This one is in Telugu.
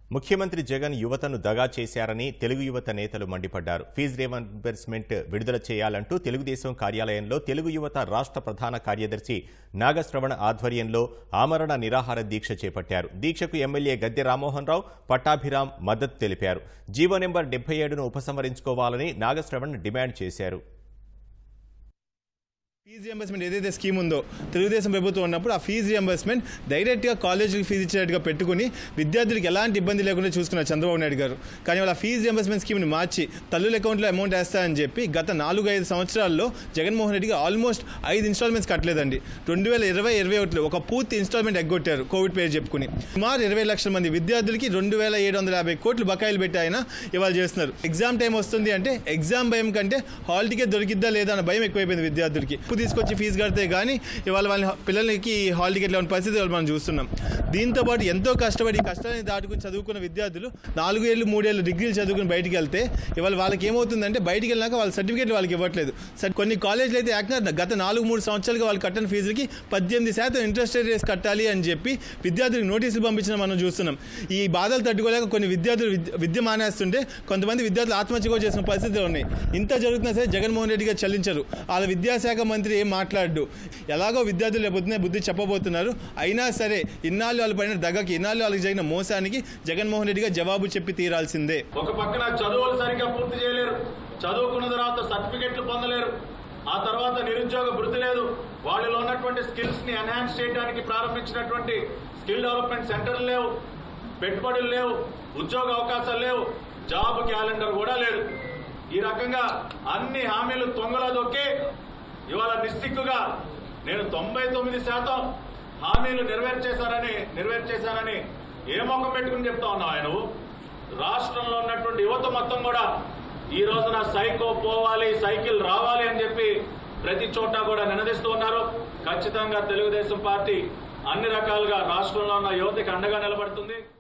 ముఖ్యమంత్రి జగన్ యువతను దగా చేశారని తెలుగు యువత నేతలు మండిపడ్డారు ఫీజు రీఎంబర్స్మెంట్ విడుదల చేయాలంటూ తెలుగుదేశం కార్యాలయంలో తెలుగు యువత రాష్ట్ర ప్రధాన కార్యదర్శి నాగశ్రవణ ఆధ్వర్యంలో ఆమరణ నిరాహార దీక్ష చేపట్టారు దీక్షకు ఎమ్మెల్యే గద్దె రామ్మోహన్ రావు పట్టాభిరామ్ మద్దతు తెలిపారు జీవో నెంబర్ డెబ్బై ఏడును ఉపసంహరించుకోవాలని నాగశ్రవణ్ డిమాండ్ చేశారు ఫీజు రియంబర్స్మెంట్ ఏదైతే స్కీమ్ ఉందో తెలుగుదేశం ప్రభుత్వం ఉన్నప్పుడు ఆ ఫీజు రియంబర్స్మెంట్ డైరెక్ట్గా కాలేజీకి ఫీజు ఇచ్చేట్టుగా పెట్టుకుని విద్యార్థులకు ఎలాంటి ఇబ్బంది లేకుండా చూసుకున్నారు చంద్రబాబు నాయుడు గారు కానీ వాళ్ళ ఫీజు రియంబర్స్మెంట్ స్కీమ్ని మార్చి తల్లుల అకౌంట్లో అమౌంట్ వేస్తారని చెప్పి గత నాలుగు ఐదు సంవత్సరాల్లో జగన్మోహన్ రెడ్డికి ఆల్మోస్ట్ ఐదు ఇన్స్టాల్మెంట్స్ కట్టలేదండి రెండు వేల ఇరవై ఇరవై ఒకటిలో ఒక పూర్తి ఇన్స్టాల్మెంట్ ఎగ్గొట్టారు కోవిడ్ పేరు చెప్పుకుని సుమారు ఇరవై లక్షల మంది విద్యార్థులకి రెండు వేల ఏడు వందల యాభై కోట్లు బకాయిలు పెట్టి ఆయన ఇవాళ చేస్తున్నారు ఎగ్జామ్ టైం వస్తుంది అంటే ఎగ్జామ్ భయం కంటే హాల్ టికెట్ దొరికిద్దా లేదా అన్న భయం ఎక్కువైపోయింది విద్యార్థులకి ఇప్పుడు తీసుకొచ్చి ఫీజు కడితే కానీ ఇవాళ వాళ్ళ పిల్లలకి హాల్ టికెట్ లేని పరిస్థితి ఇవాళ మనం చూస్తున్నాం దీంతో పాటు ఎంతో కష్టపడి ఈ కష్టాన్ని దాటుకుని చదువుకున్న విద్యార్థులు నాలుగు ఏళ్ళు మూడేళ్ళు డిగ్రీలు చదువుకుని బయటికి వెళ్తే ఇవాళ వాళ్ళకి ఏమవుతుందంటే బయటికి వెళ్ళినాక వాళ్ళ సర్టిఫికేట్ వాళ్ళకి ఇవ్వట్లేదు సరే, కొన్ని కాలేజీలు అయితే ఏకంగా గత నాలుగు మూడు సంవత్సరాలుగా వాళ్ళు కట్టిన ఫీజులకి పద్దెనిమిది శాతం ఇంట్రెస్ట్ రేట్ కట్టాలి అని చెప్పి విద్యార్థులకు నోటీసులు పంపించిన మనం చూస్తున్నాం ఈ బాధలు తట్టుకోలేక కొన్ని విద్యార్థులు విద్య- విద్య మానేస్తుంటే కొంతమంది విద్యార్థులు ఆత్మహత్య కూడా చేసిన పరిస్థితులు ఉన్నాయి ఇంత జరుగుతున్నా సరే జగన్మోహన్ రెడ్డి గారు చెల్లించరు వాళ్ళ విద్యాశాఖ మంత్రి ఏం మాట్లాడు ఎలాగో విద్యార్థులు రేపొద్దునే బుద్ధి చెప్పబోతున్నారు అయినా సరే ఇన్నాళ్ళు వాళ్ళు పడిన దగ్గకి ఇన్నాళ్ళు వాళ్ళకి జరిగిన మోసానికి జగన్మోహన్ రెడ్డి గారు జవాబు చెప్పి తీరాల్సిందే ఒక పక్కన చదువులు సరిగ్గా పూర్తి చేయలేరు చదువుకున్న తర్వాత సర్టిఫికెట్లు పొందలేరు ఆ తర్వాత నిరుద్యోగ వృత్తి లేదు వాళ్ళలో ఉన్నటువంటి స్కిల్స్ ని ఎన్హాన్స్ చేయడానికి ప్రారంభించినటువంటి స్కిల్ డెవలప్మెంట్ సెంటర్లు లేవు పెట్టుబడులు లేవు ఉద్యోగ అవకాశాలు లేవు జాబ్ క్యాలెండర్ కూడా లేదు ఈ రకంగా అన్ని హామీలు తొంగలో దొక్కి ఇవాళ నిస్సిగ్గుగా నేను తొంభై తొమ్మిది శాతం హామీలు నెరవేర్చేశానని నెరవేర్చేశానని ఏ మొక్క పెట్టుకుని చెప్తా ఉన్నావు ఆయన నువ్వు రాష్ట్రంలో ఉన్నటువంటి యువత మొత్తం కూడా ఈ రోజున సైకో పోవాలి సైకిల్ రావాలి అని చెప్పి ప్రతి చోట కూడా నినదిస్తూ ఉన్నారు ఖచ్చితంగా తెలుగుదేశం పార్టీ అన్ని రకాలుగా రాష్ట్రంలో ఉన్న యువతకి అండగా నిలబడుతుంది